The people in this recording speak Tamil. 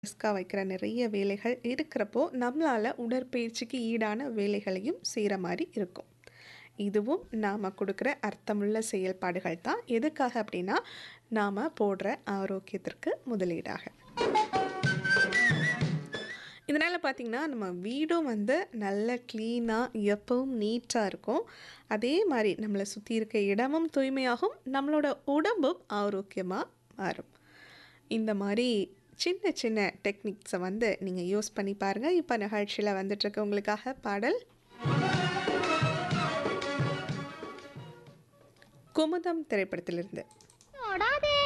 ரிஸ்க்காக வைக்கிற நிறைய வேலைகள் இருக்கிறப்போ நம்மளால் உடற்பயிற்சிக்கு ஈடான வேலைகளையும் செய்கிற மாதிரி இருக்கும் இதுவும் நாம் கொடுக்குற அர்த்தமுள்ள செயல்பாடுகள் தான் எதுக்காக அப்படின்னா நாம் போடுற ஆரோக்கியத்திற்கு முதலீடாக இதனால் பார்த்திங்கன்னா நம்ம வீடும் வந்து நல்ல க்ளீனாக எப்பவும் நீட்டாக இருக்கும் அதே மாதிரி நம்மளை சுற்றி இருக்க இடமும் தூய்மையாகும் நம்மளோட உடம்பும் ஆரோக்கியமாக மாறும் இந்த மாதிரி சின்ன சின்ன டெக்னிக்ஸை வந்து நீங்கள் யூஸ் பண்ணி பாருங்கள் இப்போ நிகழ்ச்சியில் வந்துட்டுருக்க உங்களுக்காக பாடல் குமுதம் திரைப்படத்திலிருந்து தொடாதே